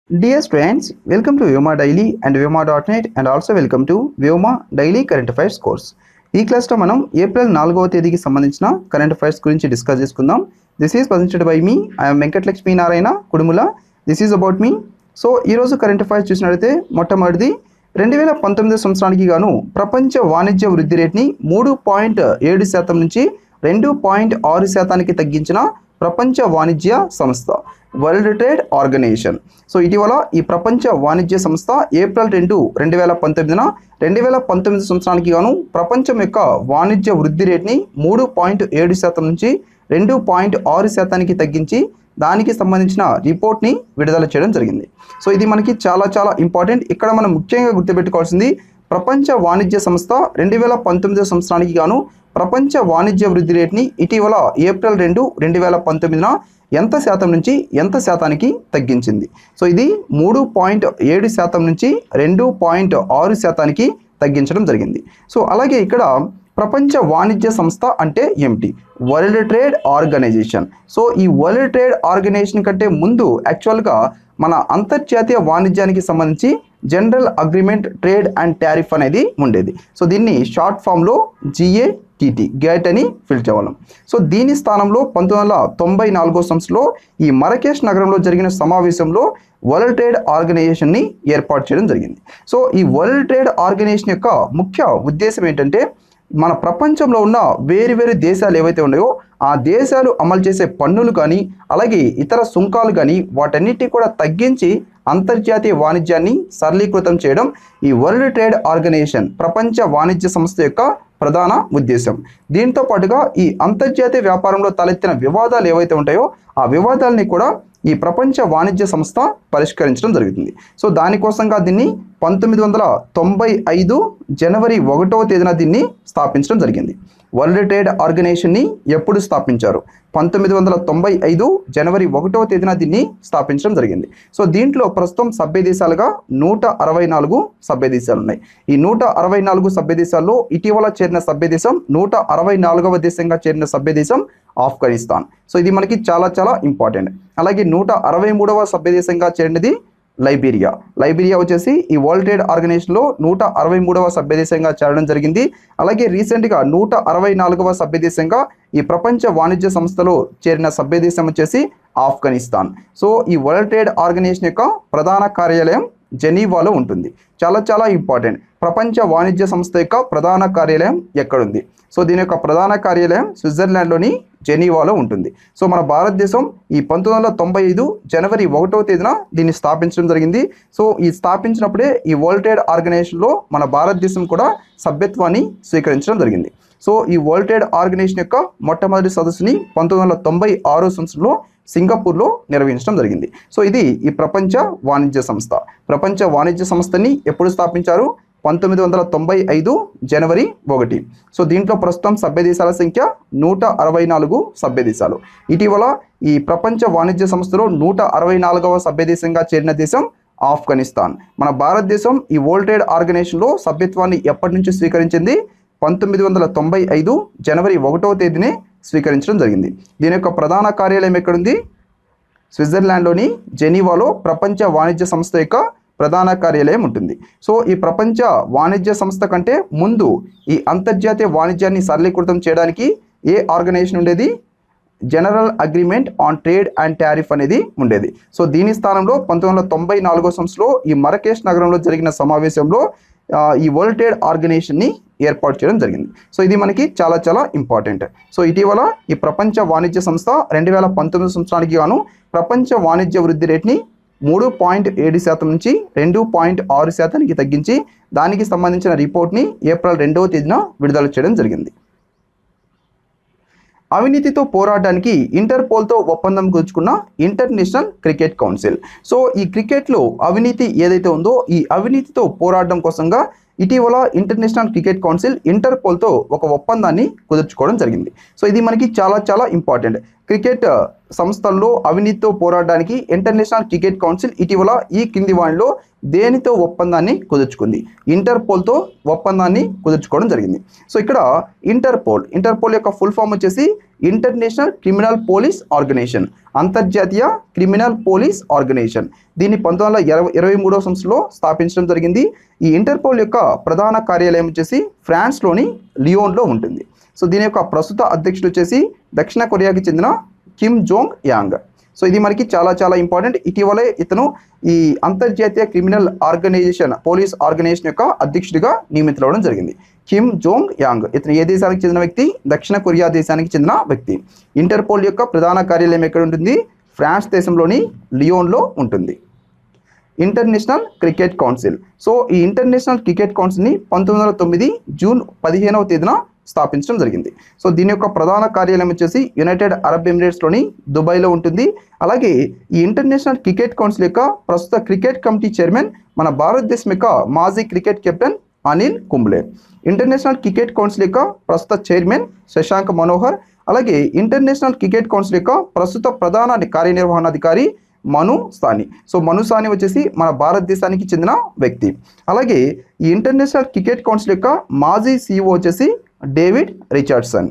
Dear students, welcome to Vyoma Daily and Vyoma.net and also welcome to Vyoma Daily Current Affairs course. ఈ క్లాస్లో మనం April నాలుగవ తేదీకి సంబంధించిన కరెంట్ అఫైర్స్ గురించి డిస్కస్ చేసుకుందాం this is presented by me I'm Venkatalakshmi Narayana Kudumula this is about me so ఈరోజు current affairs చూసినట్లయితే మొట్టమొదటిది రెండు వేల పంతొమ్మిది సంవత్సరానికి గాను ప్రపంచ వాణిజ్య వృద్ధి రేట్ని మూడు పాయింట్ ఏడు శాతం నుంచి రెండు పాయింట్ ఆరు శాతానికి తగ్గించిన ప్రపంచ వాణిజ్య సంస్థ వరల్డ్ ట్రేడ్ ఆర్గనైజేషన్ సో ఇటీవల ఈ ప్రపంచ వాణిజ్య సంస్థ ఏప్రిల్ రెండు రెండు వేల పంతొమ్మిదిన రెండు వేల పంతొమ్మిది సంవత్సరానికి గాను ప్రపంచం యొక్క వాణిజ్య వృద్ధి రేట్ని మూడు పాయింట్ ఏడు శాతం నుంచి రెండు పాయింట్ ఆరు శాతానికి తగ్గించి దానికి సంబంధించిన రిపోర్ట్ని విడుదల చేయడం జరిగింది సో ఇది మనకి చాలా చాలా ఇంపార్టెంట్ ఇక్కడ మనం ముఖ్యంగా గుర్తుపెట్టుకోవాల్సింది ప్రపంచ వాణిజ్య సంస్థ రెండు వేల పంతొమ్మిదో సంవత్సరానికి గాను ప్రపంచ వాణిజ్య వృద్ధి రేట్ని ఇటీవల ఏప్రిల్ రెండు రెండు వేల పంతొమ్మిదిన ఎంత శాతం నుంచి ఎంత శాతానికి తగ్గించింది సో ఇది మూడు పాయింట్ ఏడు శాతం నుంచి రెండు పాయింట్ ఆరు శాతానికి తగ్గించడం జరిగింది సో అలాగే ఇక్కడ ప్రపంచ వాణిజ్య సంస్థ అంటే ఏమిటి వరల్డ్ ట్రేడ్ ఆర్గనైజేషన్ సో ఈ వరల్డ్ ట్రేడ్ ఆర్గనైజేషన్ కంటే ముందు యాక్చువల్గా మన అంతర్జాతీయ వాణిజ్యానికి సంబంధించి general agreement trade and tariff అనేది ఉండేది సో దీన్ని షార్ట్ ఫామ్లో జిఏటిటి గేట్ అని పిలిచేవాళ్ళం సో దీని స్థానంలో పంతొమ్మిది వందల తొంభై నాలుగో సంవత్సరంలో ఈ మరకేష్ నగరంలో జరిగిన సమావేశంలో వరల్డ్ ట్రేడ్ ఆర్గనైజేషన్ని ఏర్పాటు చేయడం జరిగింది సో ఈ వరల్డ్ ట్రేడ్ ఆర్గనైజేషన్ యొక్క ముఖ్య ఉద్దేశం ఏంటంటే మన ప్రపంచంలో ఉన్న వేరు వేరు దేశాలు ఏవైతే ఉన్నాయో ఆ దేశాలు అమలు చేసే పన్నులు కానీ అలాగే ఇతర సుంకాలు కానీ వాటన్నిటి కూడా తగ్గించి అంతర్జాతీయ వాణిజ్యాన్ని సరళీకృతం చేయడం ఈ వరల్డ్ ట్రేడ్ ఆర్గనైజేషన్ ప్రపంచ వాణిజ్య సంస్థ యొక్క ప్రధాన ఉద్దేశం దీంతో పాటుగా ఈ అంతర్జాతీయ వ్యాపారంలో తలెత్తిన వివాదాలు ఏవైతే ఉంటాయో ఆ వివాదాలని కూడా ఈ ప్రపంచ వాణిజ్య సంస్థ పరిష్కరించడం జరుగుతుంది సో దానికోసంగా దీన్ని పంతొమ్మిది వందల తొంభై ఐదు జనవరి ఒకటవ తేదీన దీన్ని స్థాపించడం జరిగింది వరల్డ్ ట్రేడ్ ఆర్గనైజేషన్ని ఎప్పుడు స్థాపించారు పంతొమ్మిది వందల తొంభై ఐదు జనవరి ఒకటవ తేదీన దీన్ని స్థాపించడం జరిగింది సో దీంట్లో ప్రస్తుతం సభ్య దేశాలుగా నూట అరవై నాలుగు సభ్య దేశాలు ఉన్నాయి ఈ నూట అరవై నాలుగు సభ్య దేశాల్లో ఇటీవల చేరిన సభ్య దేశం నూట అరవై నాలుగవ దేశంగా చేరిన సభ్య దేశం ఆఫ్ఘనిస్తాన్ సో ఇది మనకి చాలా చాలా ఇంపార్టెంట్ అలాగే నూట అరవై మూడవ సభ్య దేశంగా చేరినది లైబీరియా లైబీరియా వచ్చేసి ఈ వరల్డ్ ట్రేడ్ ఆర్గనైజేషన్లో నూట అరవై మూడవ సభ్యదేశంగా చేరడం జరిగింది అలాగే రీసెంట్గా నూట అరవై నాలుగవ సభ్యదేశంగా ఈ ప్రపంచ వాణిజ్య సంస్థలో చేరిన సభ్యదేశం వచ్చేసి ఆఫ్ఘనిస్తాన్ సో ఈ వరల్డ్ ట్రేడ్ ఆర్గనైజేషన్ యొక్క ప్రధాన కార్యాలయం జెనీవాలో ఉంటుంది చాలా చాలా ఇంపార్టెంట్ ప్రపంచ వాణిజ్య సంస్థ యొక్క ప్రధాన కార్యాలయం ఎక్కడుంది సో దీని యొక్క ప్రధాన కార్యాలయం స్విట్జర్లాండ్లోని జెనీవాలో ఉంటుంది సో మన భారతదేశం ఈ పంతొమ్మిది వందల తొంభై ఐదు జనవరి ఒకటవ తేదీన దీన్ని స్థాపించడం జరిగింది సో ఈ స్థాపించినప్పుడే ఈ వరల్డ్ ట్రేడ్ ఆర్గనైజేషన్లో మన భారతదేశం కూడా సభ్యత్వాన్ని స్వీకరించడం జరిగింది సో ఈ వరల్డ్ ట్రేడ్ ఆర్గనైజేషన్ యొక్క మొట్టమొదటి సదస్సుని పంతొమ్మిది వందల తొంభై ఆరో సంవత్సరంలో సింగపూర్లో నిర్వహించడం జరిగింది సో ఇది ఈ ప్రపంచ వాణిజ్య సంస్థ ప్రపంచ వాణిజ్య సంస్థని ఎప్పుడు స్థాపించారు పంతొమ్మిది వందల తొంభై ఐదు జనవరి ఒకటి సో దీంట్లో ప్రస్తుతం సభ్య దేశాల సంఖ్య నూట అరవై నాలుగు సభ్య దేశాలు ఇటీవల ఈ ప్రపంచ వాణిజ్య సంస్థలో నూట అరవై నాలుగవ సభ్య దేశంగా చేరిన దేశం ఆఫ్ఘనిస్తాన్ మన భారతదేశం ఈ వరల్డ్ ట్రేడ్ ఆర్గనైజేషన్లో సభ్యత్వాన్ని ఎప్పటి నుంచి స్వీకరించింది పంతొమ్మిది వందల తొంభై ఐదు జనవరి ఒకటవ తేదీనే స్వీకరించడం జరిగింది దీని యొక్క ప్రధాన కార్యాలయం ఎక్కడుంది స్విట్జర్లాండ్లోని జెనీవాలో ప్రపంచ వాణిజ్య సంస్థ యొక్క ప్రధాన కార్యాలయం ఉంటుంది సో ఈ ప్రపంచ వాణిజ్య సంస్థ కంటే ముందు ఈ అంతర్జాతీయ వాణిజ్యాన్ని సరళీకృతం చేయడానికి ఏ ఆర్గనైజేషన్ ఉండేది general agreement on trade and tariff అనేది ఉండేది సో దీని స్థానంలో పంతొమ్మిది వందల తొంభై నాలుగో సంవత్సరంలో ఈ మరకేష్ నగరంలో జరిగిన సమావేశంలో ఆ, ఈ వరల్డ్ ట్రేడ్ ఆర్గనైజేషన్ని ఏర్పాటు చేయడం జరిగింది సో ఇది మనకి చాలా చాలా ఇంపార్టెంట్ సో ఇటీవల ఈ ప్రపంచ వాణిజ్య సంస్థ రెండు వేల పంతొమ్మిది సంవత్సరానికి గాను ప్రపంచ వాణిజ్య వృద్ధి రేట్ని మూడు పాయింట్ ఏడు శాతం నుంచి రెండు పాయింట్ ఆరు శాతానికి తగ్గించి దానికి సంబంధించిన రిపోర్ట్ని ఏప్రిల్ రెండవ తేదీన విడుదల చేయడం జరిగింది అవినీతితో పోరాటానికి ఇంటర్పోల్తో ఒప్పందం కుదుర్చుకున్న ఇంటర్నేషనల్ క్రికెట్ కౌన్సిల్ సో ఈ క్రికెట్లో అవినీతి ఏదైతే ఉందో ఈ అవినీతితో పోరాడడం కోసంగా ఇటీవల ఇంటర్నేషనల్ క్రికెట్ కౌన్సిల్ ఇంటర్పోల్తో ఒక ఒప్పందాన్ని కుదుర్చుకోవడం జరిగింది సో ఇది మనకి చాలా చాలా ఇంపార్టెంట్ క్రికెట్ సంస్థల్లో అవినీతితో పోరాడడానికి ఇంటర్నేషనల్ క్రికెట్ కౌన్సిల్ ఇటీవల ఈ కింది వాటిలో దేనితో ఒప్పందాన్ని కుదుర్చుకుంది ఇంటర్పోల్తో ఒప్పందాన్ని కుదుర్చుకోవడం జరిగింది సో ఇక్కడ ఇంటర్పోల్ ఇంటర్పోల్ యొక్క ఫుల్ ఫామ్ వచ్చేసి ఇంటర్నేషనల్ క్రిమినల్ పోలీస్ ఆర్గనైజేషన్ అంతర్జాతీయ క్రిమినల్ పోలీస్ ఆర్గనైజేషన్ దీన్ని పంతొమ్మిది వందల ఇరవై ఇరవై మూడో సంవత్సరంలో స్థాపించడం జరిగింది ఈ ఇంటర్పోల్ యొక్క ప్రధాన కార్యాలయం వచ్చేసి ఫ్రాన్స్లోని లియోన్లో ఉంటుంది సో దీని యొక్క ప్రస్తుత అధ్యక్షుడు వచ్చేసి దక్షిణ కొరియాకి చెందిన కిమ్ జోంగ్ యాంగ్ సో ఇది మనకి చాలా చాలా ఇంపార్టెంట్ ఇటీవలే ఇతను ఈ అంతర్జాతీయ క్రిమినల్ ఆర్గనైజేషన్ పోలీస్ ఆర్గనైజేషన్ యొక్క అధ్యక్షుడిగా నియమితులవడం జరిగింది కిమ్ జోంగ్ యాంగ్ ఇతను ఏ దేశానికి చెందిన వ్యక్తి దక్షిణ కొరియా దేశానికి చెందిన వ్యక్తి ఇంటర్పోల్ యొక్క ప్రధాన కార్యాలయం ఎక్కడ ఉంటుంది ఫ్రాన్స్ దేశంలోని లియోన్లో ఉంటుంది ఇంటర్నేషనల్ క్రికెట్ కౌన్సిల్ సో ఈ ఇంటర్నేషనల్ క్రికెట్ కౌన్సిల్ని పంతొమ్మిది వందల తొమ్మిది జూన్ పదిహేనవ తేదీన స్థాపించడం జరిగింది సో దీని యొక్క ప్రధాన కార్యాలయం వచ్చేసి యునైటెడ్ అరబ్ ఎమిరేట్స్లోని దుబాయ్లో ఉంటుంది అలాగే ఈ ఇంటర్నేషనల్ క్రికెట్ కౌన్సిల్ యొక్క ప్రస్తుత క్రికెట్ కమిటీ చైర్మన్ మన భారతదేశం యొక్క మాజీ cricket captain Anil Kumble international cricket council యొక్క ప్రస్తుత చైర్మన్ శశాంక్ మనోహర్ అలాగే ఇంటర్నేషనల్ క్రికెట్ కౌన్సిల్ యొక్క ప్రస్తుత ప్రధాన కార్యనిర్వహణాధికారి మను సాని సో మను సాని వచ్చేసి మన భారతదేశానికి చెందిన వ్యక్తి అలాగే ఈ ఇంటర్నేషనల్ క్రికెట్ కౌన్సిల్ యొక్క మాజీ సీఈఓ వచ్చేసి డేవిడ్ రిచర్డ్సన్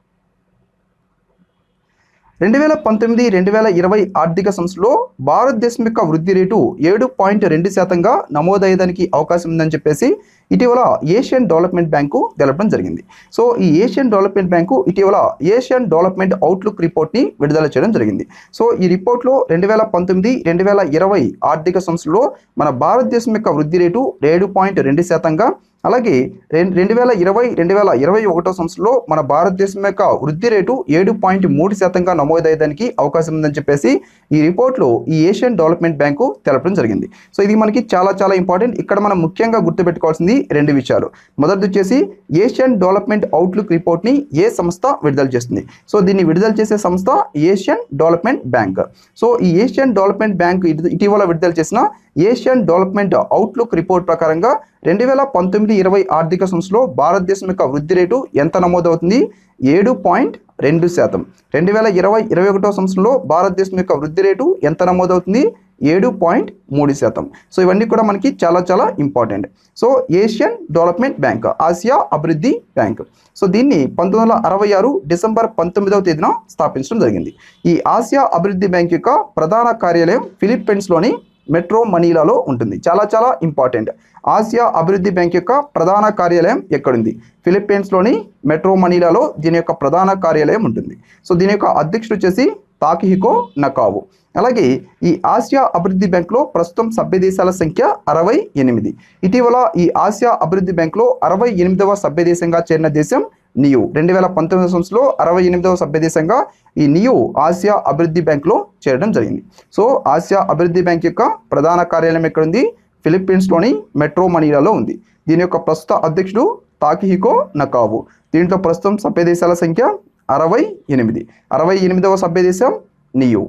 రెండు వేల పంతొమ్మిది రెండు వేల ఇరవై ఆర్థిక సంవత్సరంలో భారతదేశం యొక్క వృద్ధి రేటు ఏడు పాయింట్ రెండు శాతంగా నమోదయ్యేదానికి అవకాశం ఉందని చెప్పేసి ఇటీవల ఏషియన్ డెవలప్మెంట్ బ్యాంకు తెలపడం జరిగింది సో ఈ ఏషియన్ డెవలప్మెంట్ బ్యాంకు ఇటీవల ఏషియన్ డెవలప్మెంట్ అవుట్లుక్ రిపోర్ట్ని విడుదల చేయడం జరిగింది సో ఈ రిపోర్ట్లో రెండు వేల పంతొమ్మిది రెండు వేల ఇరవై ఆర్థిక సంవత్సరంలో మన భారతదేశం యొక్క వృద్ధి రేటు ఏడు పాయింట్ రెండు శాతంగా అలాగే రెండు రెండు వేల ఇరవై రెండు వేల ఇరవై ఒకటో సంవత్సరంలో మన భారతదేశం యొక్క వృద్ధి రేటు ఏడు పాయింట్ మూడు శాతంగా నమోదయ్యేదానికి అవకాశం ఉందని చెప్పేసి ఈ రిపోర్ట్లో ఈ ఏషియన్ డెవలప్మెంట్ బ్యాంకు తెలపడం జరిగింది సో ఇది మనకి చాలా చాలా ఇంపార్టెంట్ ఇక్కడ మనం ముఖ్యంగా గుర్తుపెట్టుకోవాల్సింది రెండు విషయాలు మొదటిది వచ్చేసి ఏషియన్ డెవలప్మెంట్ అవుట్లుక్ రిపోర్ట్ని ఏ సంస్థ విడుదల చేస్తుంది సో దీన్ని విడుదల చేసే సంస్థ ఏషియన్ డెవలప్మెంట్ బ్యాంక్ సో ఈ ఏషియన్ డెవలప్మెంట్ బ్యాంక్ ఇటి- ఇటీవల విడుదల చేసిన ఏషియన్ డెవలప్మెంట్ అవుట్లుక్ రిపోర్ట్ ప్రకారంగా రెండు వేల పంతొమ్మిది ఇరవై ఆర్థిక సంవత్సరంలో భారతదేశం యొక్క వృద్ధి రేటు ఎంత నమోదవుతుంది ఏడు పాయింట్ రెండు శాతం రెండు వేల ఇరవై ఇరవై ఒకటో సంవత్సరంలో భారతదేశం యొక్క వృద్ధి రేటు ఎంత నమోదవుతుంది ఏడు పాయింట్ మూడు శాతం సో ఇవన్నీ కూడా మనకి చాలా చాలా important so Asian development bank ఆసియా అభివృద్ధి బ్యాంక్ సో దీన్ని పంతొమ్మిది వందల అరవై ఆరు డిసెంబర్ పంతొమ్మిదవ తేదీన స్థాపించడం జరిగింది ఈ ఆసియా అభివృద్ధి బ్యాంక్ యొక్క ప్రధాన కార్యాలయం ఫిలిప్పీన్స్లోని మెట్రో మనీలాలో ఉంటుంది చాలా చాలా ఇంపార్టెంట్ ఆసియా అభివృద్ధి బ్యాంక్ యొక్క ప్రధాన కార్యాలయం ఎక్కడుంది ఫిలిప్పీన్స్లోని మెట్రో మనీలాలో దీని యొక్క ప్రధాన కార్యాలయం ఉంటుంది సో దీని యొక్క అధ్యక్షుడు వచ్చేసి తాకిహికో నకావు అలాగే ఈ ఆసియా అభివృద్ధి బ్యాంక్లో ప్రస్తుతం సభ్య దేశాల సంఖ్య అరవై ఎనిమిది ఇటీవల ఈ ఆసియా అభివృద్ధి బ్యాంక్లో అరవై ఎనిమిదవ సభ్య దేశంగా చేరిన దేశం నియు రెండు వేల పంతొమ్మిది సంవత్సరంలో అరవై ఎనిమిదవ సభ్య దేశంగా ఈ నియు ఆసియా అభివృద్ధి బ్యాంక్లో చేరడం జరిగింది సో ఆసియా అభివృద్ధి బ్యాంక్ యొక్క ప్రధాన కార్యాలయం ఎక్కడుంది ఫిలిప్పీన్స్లోని మెట్రో మనీలాలో ఉంది దీని యొక్క ప్రస్తుత అధ్యక్షుడు తాకిహికో నకావు దీంట్లో ప్రస్తుతం సభ్య దేశాల సంఖ్య అరవై ఎనిమిది అరవై ఎనిమిదవ సభ్య దేశం నియు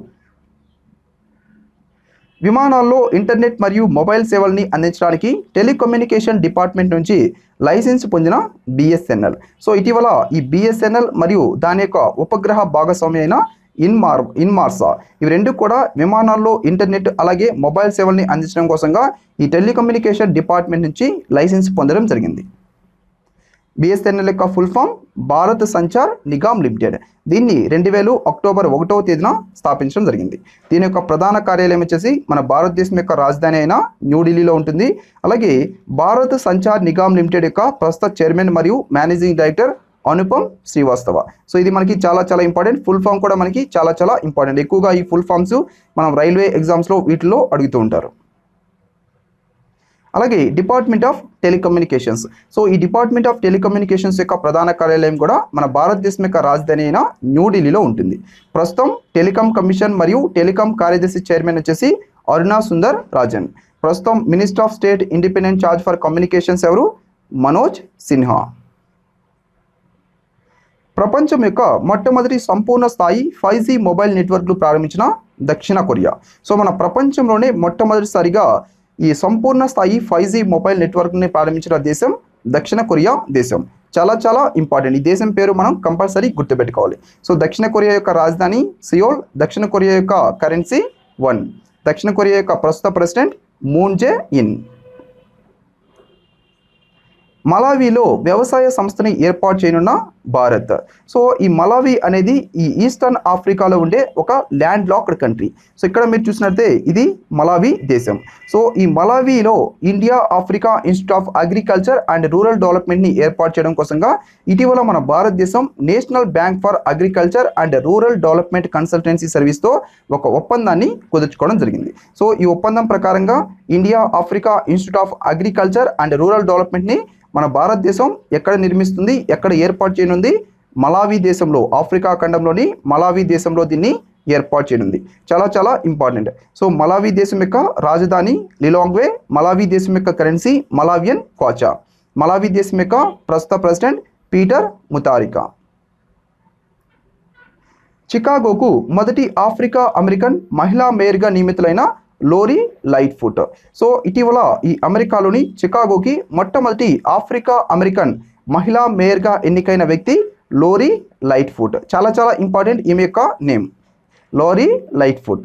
విమానాల్లో ఇంటర్నెట్ మరియు మొబైల్ సేవల్ని అందించడానికి టెలికమ్యూనికేషన్ డిపార్ట్మెంట్ నుంచి లైసెన్స్ పొందిన బిఎస్ఎన్ఎల్ సో ఇటీవల ఈ బిఎస్ఎన్ఎల్ మరియు దాని యొక్క ఉపగ్రహ భాగస్వామి అయిన ఇన్మార్ ఇన్మార్సా ఇవి రెండు కూడా విమానాల్లో ఇంటర్నెట్ అలాగే మొబైల్ సేవల్ని అందించడం కోసంగా ఈ టెలికమ్యూనికేషన్ డిపార్ట్మెంట్ నుంచి లైసెన్స్ పొందడం జరిగింది బిఎస్ఎన్ఎల్ యొక్క full form Bharat Sanchar Nigam limited దీన్ని రెండు వేలు అక్టోబర్ ఒకటవ తేదీన స్థాపించడం జరిగింది దీని యొక్క ప్రధాన కార్యాలయం వచ్చేసి మన భారతదేశం యొక్క రాజధాని అయిన న్యూఢిల్లీలో ఉంటుంది అలాగే భారత్ సంచార్ నిగమ్ లిమిటెడ్ యొక్క ప్రస్తుత చైర్మన్ మరియు managing director Anupam Srivastava so ఇది మనకి చాలా చాలా ఇంపార్టెంట్ ఫుల్ ఫామ్ కూడా మనకి చాలా చాలా ఇంపార్టెంట్ ఎక్కువగా ఈ ఫుల్ ఫామ్స్ మనం రైల్వే ఎగ్జామ్స్లో వీటిలో అడుగుతూ ఉంటారు అలాగే డిపార్ట్మెంట్ ఆఫ్ టెలికమ్యూనికేషన్స్ సో ఈ డిపార్ట్మెంట్ ఆఫ్ టెలికమ్యూనికేషన్స్ యొక్క ప్రధాన కార్యాలయం కూడా మన భారతదేశం యొక్క రాజధాని అయిన న్యూఢిల్లీలో ఉంటుంది ప్రస్తుతం టెలికాం కమిషన్ మరియు టెలికాం కార్యదర్శి చైర్మన్ వచ్చేసి అరుణా సుందర్ రాజన్ ప్రస్తుతం minister of state independent charge for communications ఎవరు మనోజ్ సిన్హా ప్రపంచం యొక్క మొట్టమొదటి సంపూర్ణ స్థాయి ఫైవ్ జీ మొబైల్ నెట్వర్క్లు ప్రారంభించిన దక్షిణ కొరియా సో మన ప్రపంచంలోనే మొట్టమొదటిసారిగా ఈ సంపూర్ణ స్థాయి ఫైవ్ జీ మొబైల్ నెట్వర్క్ని ప్రారంభించిన దేశం దక్షిణ కొరియా దేశం చాలా చాలా ఇంపార్టెంట్ ఈ దేశం పేరు మనం కంపల్సరీ గుర్తుపెట్టుకోవాలి సో దక్షిణ కొరియా యొక్క రాజధాని సియోల్ దక్షిణ కొరియా యొక్క కరెన్సీ వన్ దక్షిణ కొరియా యొక్క ప్రస్తుత ప్రెసిడెంట్ మూన్ జే ఇన్ మలావీలో వ్యవసాయ సంస్థని ఏర్పాటు చేయనున్న భారత్ సో ఈ మలావి అనేది ఈ ఈస్టర్న్ ఆఫ్రికాలో ఉండే ఒక ల్యాండ్ లాక్డ్ కంట్రీ సో ఇక్కడ మీరు చూసినట్లయితే ఇది మలావి దేశం సో ఈ మలావిలో India Africa institute of agriculture and rural డెవలప్మెంట్ని ఏర్పాటు చేయడం కోసంగా ఇటీవల మన భారతదేశం national bank for agriculture and rural development consultancy సర్వీస్తో ఒక ఒప్పందాన్ని కుదుర్చుకోవడం జరిగింది సో ఈ ఒప్పందం ప్రకారంగా India Africa institute of agriculture and rural డెవలప్మెంట్ని మన భారతదేశం ఎక్కడ నిర్మిస్తుంది ఎక్కడ ఏర్పాటు చేయనుంది మలావి దేశంలో ఆఫ్రికా ఖండంలోని మలావి దేశంలో దీన్ని ఏర్పాటు చేయనుంది చాలా చాలా ఇంపార్టెంట్ సో మలావి దేశం యొక్క రాజధాని లిలాంగ్వే మలావి దేశం యొక్క కరెన్సీ మలావియన్ క్వాచా మలావి దేశం యొక్క ప్రస్తుత ప్రెసిడెంట్ పీటర్ ముతారికా చికాగోకు మొదటి ఆఫ్రికా అమెరికన్ మహిళా మేయర్గా నియమితులైన లోరీ లైట్ ఫుట్ సో ఇటీవల ఈ అమెరికాలోని చికాగోకి మొట్టమొదటి ఆఫ్రికా అమెరికన్ మహిళా మేయర్గా ఎన్నికైన వ్యక్తి లోరీ లైట్ ఫుట్ చాలా చాలా ఇంపార్టెంట్ ఈమె యొక్క నేమ్ లోరీ లైట్ ఫుట్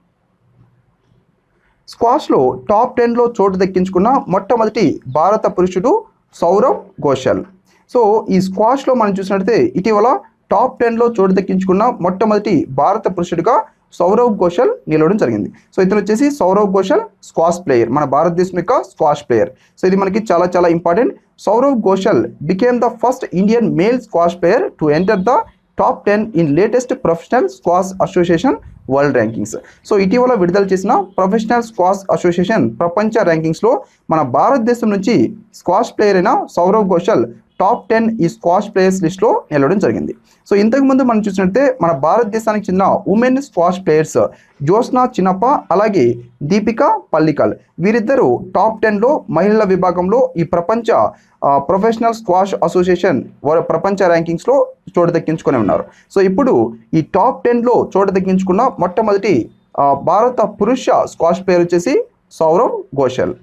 స్క్వాష్లో టాప్ టెన్లో చోటు దక్కించుకున్న మొట్టమొదటి భారత పురుషుడు సౌరవ్ ఘోషల్ సో ఈ స్క్వాష్లో మనం చూసినట్లయితే ఇటీవల టాప్ టెన్లో చోటు దక్కించుకున్న మొట్టమొదటి భారత పురుషుడిగా సౌరవ్ ఘోషల్ నిలవడం జరిగింది సో ఇతను వచ్చేసి సౌరవ్ ఘోషల్ స్క్వాష్ ప్లేయర్ మన భారతదేశం యొక్క స్క్వాష్ ప్లేయర్ సో ఇది మనకి చాలా చాలా important Saurav Ghosal became the first Indian male squash player to enter the top ten in latest professional squash association world rankings so ఇటీవల విడుదల చేసిన ప్రొఫెషనల్ స్క్వాష్ అసోసియేషన్ ప్రపంచ ర్యాంకింగ్స్లో మన భారతదేశం నుంచి స్క్వాష్ ప్లేయర్ అయిన సౌరవ్ ఘోషల్ టాప్ టెన్ ఈ స్క్వాష్ ప్లేయర్స్ లిస్ట్లో నిలవడం జరిగింది సో ఇంతకుముందు మనం చూసినట్టే మన భారతదేశానికి చెందిన ఉమెన్ స్క్వాష్ ప్లేయర్స్ జ్యోత్స్నా చిన్నప్ప అలాగే దీపిక పల్లికల్ వీరిద్దరూ టాప్ టెన్లో మహిళల విభాగంలో ఈ ప్రపంచ ఆ, ప్రొఫెషనల్ స్క్వాష్ అసోసియేషన్ వారి ప్రపంచ ర్యాంకింగ్స్లో చోటు దక్కించుకొని ఉన్నారు సో ఇప్పుడు ఈ టాప్ టెన్లో చోటు దక్కించుకున్న మొట్టమొదటి ఆ, భారత పురుష స్క్వాష్ ప్లేయర్ వచ్చేసి Saurav Ghosal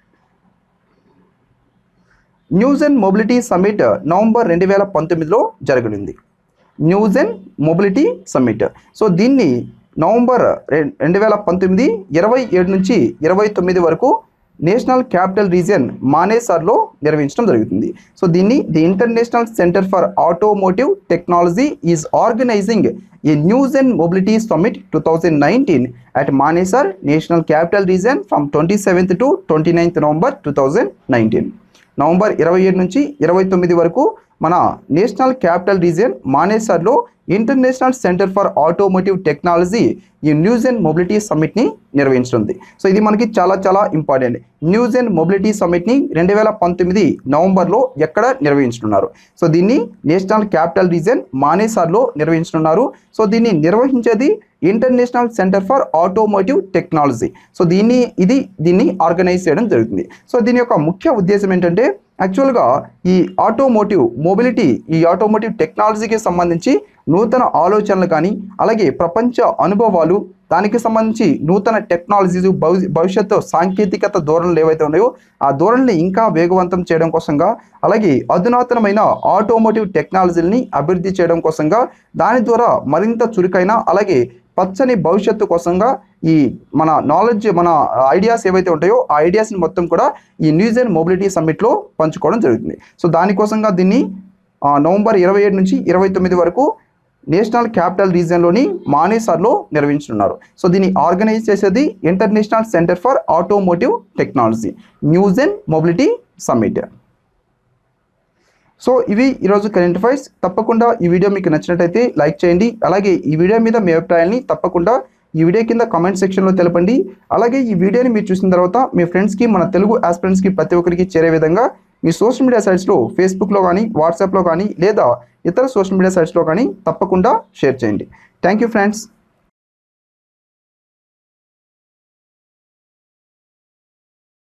news and mobility summit November రెండు వేల పంతొమ్మిదిలో జరగనుంది news and mobility summit so దీన్ని నవంబర్ రెం- రెండు వేల పంతొమ్మిది ఇరవై ఏడు నుంచి ఇరవై తొమ్మిది వరకు నేషనల్ క్యాపిటల్ రీజియన్ మానేసార్లో నిర్వహించడం జరుగుతుంది సో దీన్ని the international centre for automotive technology is organising a news and mobility summit two thousand nineteen at Manesar national capital region from twenty seventh to twenty ninth November two thousand nineteen November ఇరవై ఏడు నుంచి ఇరవై తొమ్మిది వరకు మన national capital region మానేసర్లో international centre for automotive technology ఈ news and mobility సమ్మిట్ని నిర్వహించనుంది సో ఇది మనకి చాలా చాలా ఇంపార్టెంట్ న్యూస్ అండ్ మొబిలిటీ సమ్మిట్ని రెండు వేల పంతొమ్మిది నవంబర్లో ఎక్కడ నిర్వహించనున్నారు సో దీన్ని నేషనల్ క్యాపిటల్ రీజియన్ మానేసార్లో నిర్వహించనున్నారు సో దీన్ని నిర్వహించేది international centre for automotive technology so దీన్ని ఇది దీన్ని ఆర్గనైజ్ చేయడం జరుగుతుంది సో దీని యొక్క ముఖ్య ఉద్దేశం ఏంటంటే యాక్చువల్గా ఈ ఆటోమోటివ్ మొబిలిటీ ఈ ఆటోమోటివ్ టెక్నాలజీకి సంబంధించి నూతన ఆలోచనలు కానీ అలాగే ప్రపంచ అనుభవాలు దానికి సంబంధించి నూతన టెక్నాలజీస్ భవి భవిష్యత్తు సాంకేతికత ధోరణులు ఏవైతే ఉన్నాయో ఆ ధోరణిని ఇంకా వేగవంతం చేయడం కోసంగా అలాగే అధునాతనమైన ఆటోమోటివ్ టెక్నాలజీని అభివృద్ధి చేయడం కోసంగా దాని ద్వారా మరింత చురుకైన అలాగే పచ్చని భవిష్యత్తు కోసంగా ఈ మన నాలెడ్జ్ మన ఐడియాస్ ఏవైతే ఉంటాయో ఆ ఐడియాస్ని మొత్తం కూడా ఈ న్యూస్ అండ్ మొబిలిటీ సమ్మిట్లో పంచుకోవడం జరుగుతుంది సో దానికోసంగా దీన్ని ఆ, నవంబర్ ఇరవై ఏడు నుంచి ఇరవై తొమ్మిది వరకు నేషనల్ క్యాపిటల్ రీజియన్లోని మానేసార్లో నిర్వహించనున్నారు సో దీన్ని ఆర్గనైజ్ చేసేది international centre for automotive technology news and mobility summit so ఇవి ఈరోజు కరెంట్ అఫైర్స్ తప్పకుండా ఈ వీడియో మీకు నచ్చినట్టయితే లైక్ చేయండి అలాగే ఈ వీడియో మీద మీ అభిప్రాయాన్ని తప్పకుండా ఈ వీడియో కింద కామెంట్ సెక్షన్లో తెలపండి అలాగే ఈ వీడియోని మీరు చూసిన తర్వాత మీ ఫ్రెండ్స్కి మన తెలుగు ఆస్పిరెంట్స్కి ప్రతి ఒక్కరికి చేరే విధంగా మీ సోషల్ మీడియా సైట్స్లో ఫేస్బుక్లో కానీ వాట్సాప్లో కానీ లేదా ఇతర సోషల్ మీడియా సైట్స్లో కానీ తప్పకుండా షేర్ చేయండి థ్యాంక్ యూ ఫ్రెండ్స్